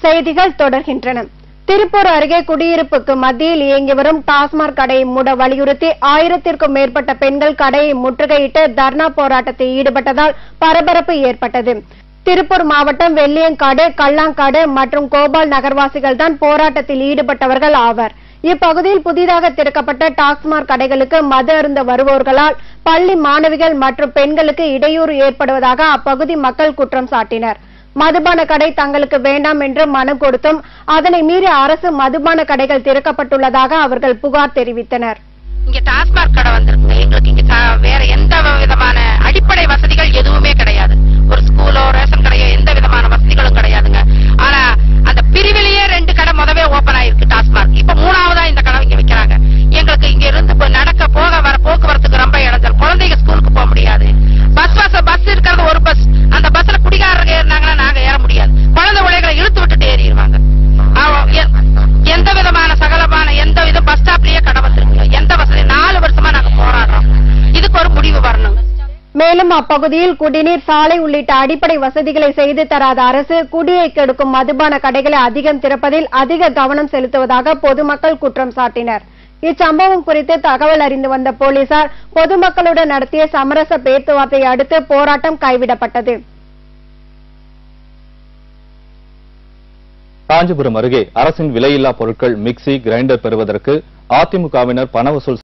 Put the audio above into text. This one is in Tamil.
செய்திகள் தொடர்கின்றன திருப்பூர் அருகே குடியிருப்புக்கு மத்தியில் இயங்கி வரும் டாஸ்மாக் கடையை மூட வலியுறுத்தி ஆயிரத்திற்கும் மேற்பட்ட பெண்கள் கடையை முற்றுகையிட்டு தர்ணா போராட்டத்தில் ஈடுபட்டதால் பரபரப்பு ஏற்பட்டது திருப்பூர் மாவட்டம் வெள்ளியங்காடு கல்லாங்காடு மற்றும் கோபால் நகர்வாசிகள் தான் போராட்டத்தில் ஈடுபட்டவர்கள் ஆவர் இப்பகுதியில் புதிதாக திறக்கப்பட்ட டாஸ்மாக் கடைகளுக்கு மது அருந்த வருவோர்களால் பள்ளி மாணவிகள் மற்றும் பெண்களுக்கு இடையூறு ஏற்படுவதாக அப்பகுதி மக்கள் குற்றம் சாட்டினர் மதுபான கடை தங்களுக்கு வேண்டாம் என்று மனு கொடுத்தும் அதனை மீறி அரசு மதுபான கடைகள் திறக்கப்பட்டுள்ளதாக அவர்கள் புகார் தெரிவித்தனர் இங்க டாஸ்மாக் கடை வந்திருக்குங்க எங்களுக்கு இங்க சா- வேற எந்த விதமான அடிப்படை வசதிகள் எதுவுமே கிடையாது ஒரு ஸ்கூலோ ரேஷன் கடையோ எந்த விதமான வசதிகளும் கிடையாதுங்க ஆனா அந்த பிரிவிலேயே ரெண்டு கடை முதவே ஓபன் ஆயிருக்கு டாஸ்மாக் இப்ப மூணாவதா இந்த கடை இங்க வைக்கிறாங்க எங்களுக்கு இங்க இருந்து இப்ப நடக்க போக வர போக்குவரத்துக்கு ரொம்ப இடைஞ்சல் குழந்தைங்க ஸ்கூலுக்கு போக முடியாது பஸ் வச பஸ் இருக்கிறது ஒரு பஸ் அந்த பஸ்ல குடிகாரங்க ஏறினாங்கன்னா நாங்க ஏற முடியாது குழந்தை பிள்ளைகளை இழுத்து விட்டுட்டு ஏறிடுவாங்க அவ- எ- எந்த விதமான சகலமான எந்த வித பஸ் ஸ்டாப்லயே கடை வந்திருக்குங்க எந்த வசதி நாலு வருஷமா நாங்க போராடுறோம் இதுக்கு ஒரு முடிவு வரணும் மேலும் அப்பகுதியில் குடிநீர் சாலை உள்ளிட்ட அடிப்படை வசதிகளை செய்து தராத அரசு குடியை கெடுக்கும் மதுபான கடைகளை அதிகம் திறப்பதில் அதிக கவனம் செலுத்துவதாக பொதுமக்கள் குற்றம் சாட்டினர் இச்சம்பவம் குறித்து தகவல் அறிந்து வந்த போலீசார் பொதுமக்களுடன் நடத்திய சமரச பேச்சுவார்த்தையை அடுத்து போராட்டம் கைவிடப்பட்டது காஞ்சிபுரம் அருகே அரசின் விலையில்லா பொருட்கள் மிக்சி கிரைண்டர் பெறுவதற்கு அதிமுகவினர் பண வசூல்